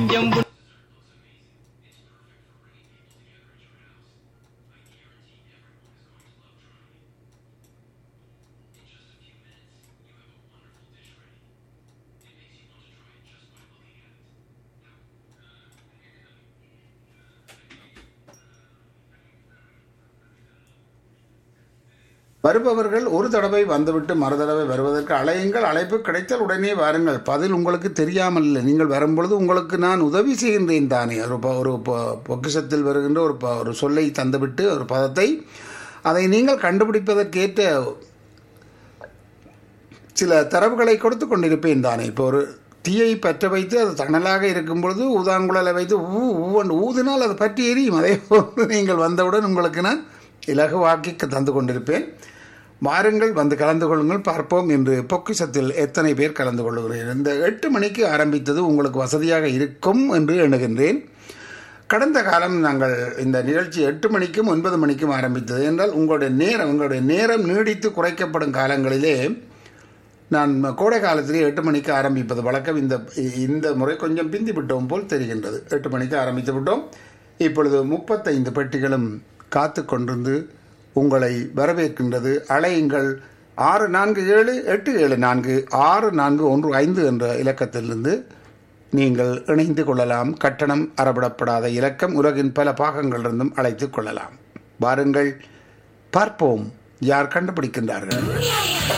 நெஞ்சம் புண்- வருபவர்கள் ஒரு தடவை வந்துவிட்டு மறு தடவை வருவதற்கு அழையுங்கள் அழைப்பு கிடைத்தால் உடனே வாருங்கள் பதில் உங்களுக்கு தெரியாமல் இல்லை நீங்கள் வரும்பொழுது உங்களுக்கு நான் உதவி செய்கின்றேன் தானே ஒரு ப- ஒரு பொ- பொக்கிஷத்தில் வருகின்ற ஒரு ப- ஒரு சொல்லை தந்துவிட்டு ஒரு பதத்தை அதை நீங்கள் கண்டுபிடிப்பதற்கேற்ற சில தரவுகளை கொடுத்து கொண்டிருப்பேன் தானே இப்போ ஒரு தீயை பற்ற வைத்து அது தணலாக இருக்கும் பொழுது ஊதாங்குழலை வைத்து ஊ ஊவன் ஊதினால் அது பற்றி எரியும் அதே போன்று நீங்கள் வந்தவுடன் உங்களுக்கு நான் இலகுவாக்கி தந்து கொண்டிருப்பேன் வாருங்கள் வந்து கலந்து கொள்ளுங்கள் பார்ப்போம் என்று பொக்கிஷத்தில் எத்தனை பேர் கலந்து கொள்ளுகிறேன் இந்த எட்டு மணிக்கு ஆரம்பித்தது உங்களுக்கு வசதியாக இருக்கும் என்று எண்ணுகின்றேன் கடந்த காலம் நாங்கள் இந்த நிகழ்ச்சி எட்டு மணிக்கும் ஒன்பது மணிக்கும் ஆரம்பித்தது என்றால் உங்களுடைய நேரம் உங்களுடைய நேரம் நீடித்து குறைக்கப்படும் காலங்களிலே நான் கோடை காலத்திலே எட்டு மணிக்கு ஆரம்பிப்பது வழக்கம் இந்த இந்த முறை கொஞ்சம் பிந்தி விட்டோம் போல் தெரிகின்றது எட்டு மணிக்கு ஆரம்பித்து விட்டோம் இப்பொழுது முப்பத்தைந்து பெட்டிகளும் காத்து கொண்டிருந்து உங்களை வரவேற்கின்றது அலையுங்கள் ஆறு நான்கு ஏழு எட்டு ஏழு நான்கு ஆறு நான்கு ஒன்று ஐந்து என்ற இலக்கத்திலிருந்து நீங்கள் இணைந்து கொள்ளலாம் கட்டணம் அறவிடப்படாத இலக்கம் உலகின் பல பாகங்களிலிருந்தும் அழைத்துக் கொள்ளலாம் வாருங்கள் பார்ப்போம் யார் கண்டுபிடிக்கின்றார்கள்